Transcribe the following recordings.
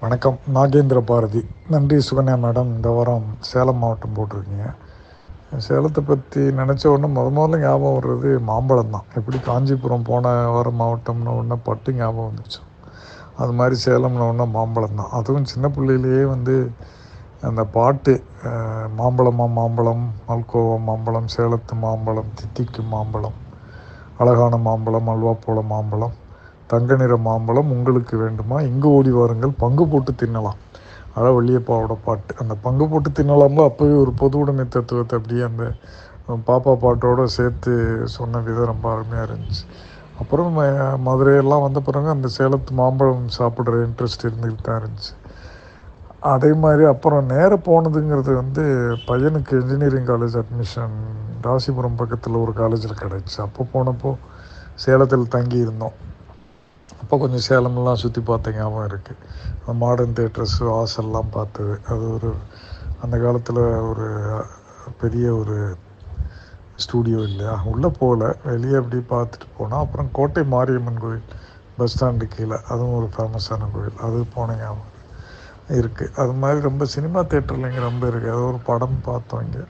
வணக்கம் நாகேந்திர பாரதி நன்றி சுகன்யா மேடம் இந்த வாரம் சேலம் மாவட்டம் போட்டிருக்கீங்க சேலத்தை பற்றி நினச்ச உடனே முத முதல்ல ஞாபகம் வர்றது மாம்பழம் தான் எப்படி காஞ்சிபுரம் போன வாரம் மாவட்டம்னு ஒன்று பட்டு ஞாபகம் வந்துச்சு அது மாதிரி சேலம்னு ஒன்று மாம்பழம் தான் அதுவும் சின்ன பிள்ளையிலேயே வந்து அந்த பாட்டு அஹ், மாம்பழமா மாம்பழம் மல்கோவா மாம்பழம் சேலத்து மாம்பழம் தித்திக்கு மாம்பழம் அழகான மாம்பழம் அல்வா போல மாம்பழம் தங்க நிற மாம்பழம் உங்களுக்கு வேண்டுமா இங்கு ஓடி வாருங்கள் பங்கு போட்டு தின்னலாம் அழ வள்ளியப்பாவோட பாட்டு அந்த பங்கு போட்டு தின்னலாம்ல அப்போவே ஒரு பொது உடைமை தத்துவத்தை அப்படியே அந்த அஹ், பாப்பா பாட்டோட சேர்த்து சொன்ன விதம் ரொம்ப அருமையாக இருந்துச்சு அப்புறம் ம- மதுரையெல்லாம் வந்த பிறகு அந்த சேலத்து மாம்பழம் சாப்பிட்ற இன்ட்ரெஸ்ட் இருந்துக்கிட்டு தான் இருந்துச்சு அதே மாதிரி அப்புறம் நேர போனதுங்கிறது வந்து பையனுக்கு இன்ஜினியரிங் காலேஜ் அட்மிஷன் ராசிபுரம் பக்கத்தில் ஒரு காலேஜில் கிடச்சி அப்போ போனப்போ சேலத்தில் தங்கி இருந்தோம் அப்போ கொஞ்சம் சேலமெல்லாம் சுற்றி பார்த்த ஞாபகம் இருக்குது மாடர்ன் தேட்டர்ஸ் வாசல்லாம் பார்த்தது அது ஒரு அந்த காலத்தில் ஒரு பெரிய ஒரு ஸ்டூடியோ இல்லையா உள்ளே போகல வெளியே அப்படி பார்த்துட்டு போனோம் அப்புறம் கோட்டை மாரியம்மன் கோயில் பஸ் ஸ்டாண்டு கீழே அதுவும் ஒரு ஃபேமஸான கோயில் அது போன ஞாபகம் இருக்குது அது மாதிரி ரொம்ப சினிமா தேட்டரில் இங்கே ரொம்ப இருக்குது அது ஒரு படம் பார்த்தோம் இங்கே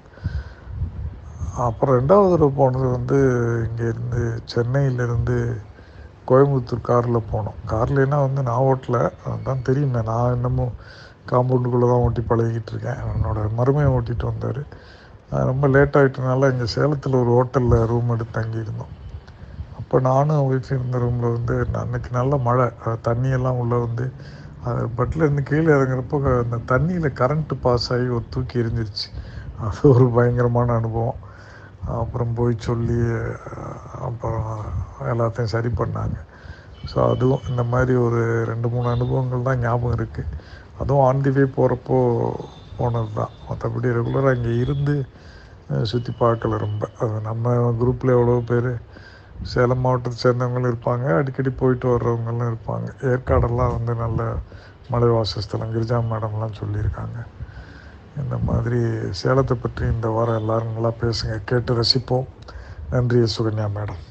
அப்புறம் ரெண்டாவது தடவை போனது வந்து இங்கேருந்து சென்னையிலேருந்து கோயம்புத்தூர் காரில் போனோம் கார்லேனா வந்து நான் ஓட்டல அதான் தெரியுமே நான் இன்னமும் காம்பவுண்டுக்குள்ளே தான் ஓட்டி பழகிட்டு இருக்கேன் என்னோட மருமையை ஓட்டிகிட்டு வந்தார் ரொம்ப லேட் ஆகிட்டனால இங்கே சேலத்தில் ஒரு ஹோட்டலில் ரூம் எடுத்து தங்கியிருந்தோம் அப்போ நானும் ஒய்ஃப் இருந்த ரூமில் வந்து அன்னைக்கு நல்ல மழை அது தண்ணியெல்லாம் உள்ளே வந்து அது பட்டில் இருந்து கீழே இறங்குறப்போ அந்த தண்ணியில் கரண்ட்டு பாஸ் ஆகி ஒரு தூக்கி எரிஞ்சிருச்சு அது ஒரு பயங்கரமான அனுபவம் அப்புறம் போய் சொல்லி அஹ், அப்புறம் எல்லாத்தையும் சரி பண்ணாங்க ஸோ அதுவும் இந்த மாதிரி ஒரு ரெண்டு மூணு அனுபவங்கள் தான் ஞாபகம் இருக்குது அதுவும் ஆன் தி வே போகிறப்போ போனது தான் மற்றபடி ரெகுலராக இங்கே இருந்து சுற்றி பார்க்கல ரொம்ப அது நம்ம குரூப்பில் எவ்வளோ பேர் சேலம் மாவட்டத்தை சேர்ந்தவங்களும் இருப்பாங்க அடிக்கடி போயிட்டு வர்றவங்களும் இருப்பாங்க ஏற்காடெல்லாம் வந்து நல்ல மலை வாசஸ்தலம் கிரிஜா மேடம்லாம் சொல்லியிருக்காங்க இந்த மாதிரி சேலத்தை பற்றி இந்த வாரம் எல்லாரும் நல்லா பேசுங்க கேட்டு ரசிப்போம் நன்றி சுகன்யா மேடம்